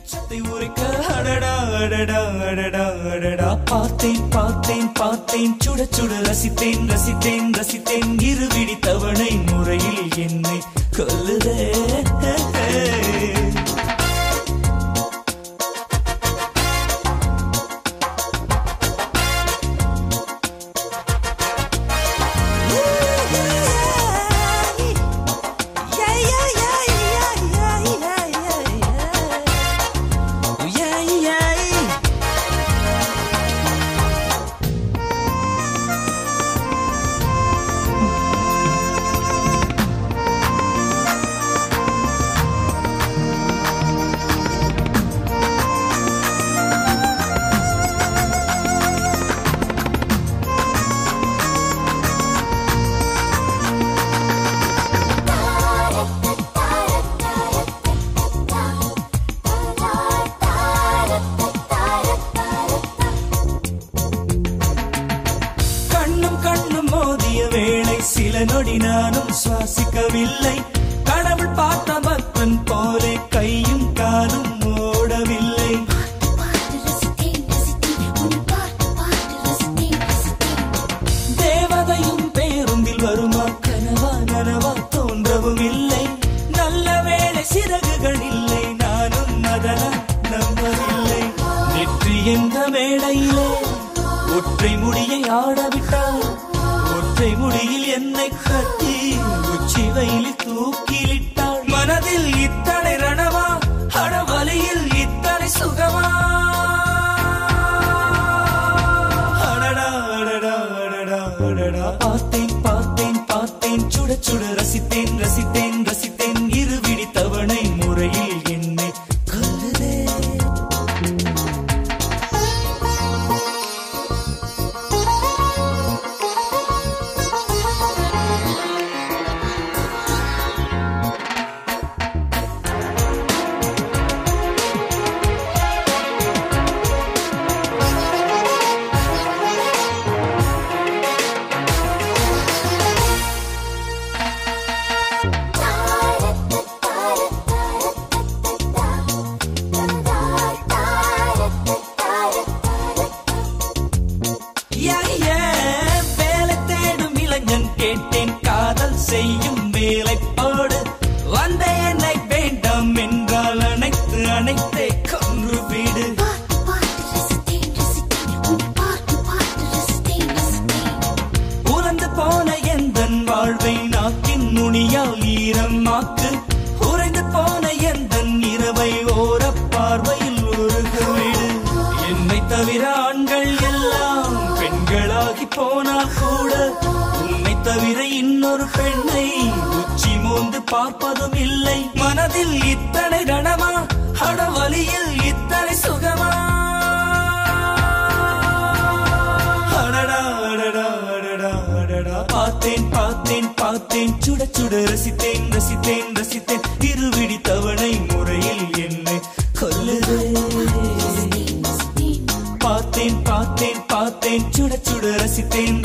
உச்சத்தை உரைக்க அடடா அடடா அடடா அடடா பார்த்தேன் பார்த்தேன் பார்த்தேன் சுட சுட ரசித்தேன் ரசித்தேன் ரசித்தேன் இருவிடி தவணை முறையில் என்னை கொல்லுதே Yeah, yeah. கண்ணும் கண்ணும் மோதிய வேளை சில நொடி நானும் சுவாசிக்கவில்லை கடவுள் பார்த்த பக்தன் போலே கையும் காலும் ஓடவில்லை தேவதையும் பேருந்தில் வருமா கனவா நனவா தோன்றவும் இல்லை நல்ல வேளை சிறகுகள் இல்லை நானும் அதனா நம்பவில்லை நெற்றி என்ற மேடையிலே ஒற்றை முடியை ஆடவிட்டால் ஒற்றை முடியில் என்னை கட்டி உச்சி வயலில் தூக்கிலிட்டாள் மனதில் இத்தனை ரணமா அடவலியில் இத்தனை சுகமா அடடா அடடா அடடா அடடா பார்த்தேன் பார்த்தேன் பார்த்தேன் சுட சுட ரசித்தேன் ரசித்தேன் ரசித்தேன் இருவிடி தவணை முறையில் என்னை கொல்லுதே யா, யா, வேலை தேடும் இளைஞன் கேட்டேன் காதல் செய்யும் வேலைப்பாடு வந்த என்னை வேண்டாம் என்றால் அனைத்து அனைத்தை கொன்று வீடு உலர்ந்து போன எந்தன் வாழ்வை நாக்கின் நுனியால் ஈரமாக்கு உறைந்து போன எந்தன் இரவை ஓர பார்வையில் உருக வீடு என்னை தவிர ஆண்கள் எல்லாம் பெண்களாகி போனால் கூட உன்னை தவிர இன்னொரு பெண்ணை உச்சி மோந்து பார்ப்பதும் இல்லை மனதில் இத்தனை ரணமா அடவலியில் இத்தனை சுகமா அடடா அடடா அடடா அடடா பார்த்தேன் பார்த்தேன் பார்த்தேன் சுட சுட ரசித்தேன் ரசித்தேன் ரசித்தேன் இருவிடி தவணை முறையில் என்னை கொல்லுதே பார்த்தேன் பார்த்தேன் பார்த்தேன் சுட சுட ரசித்தேன்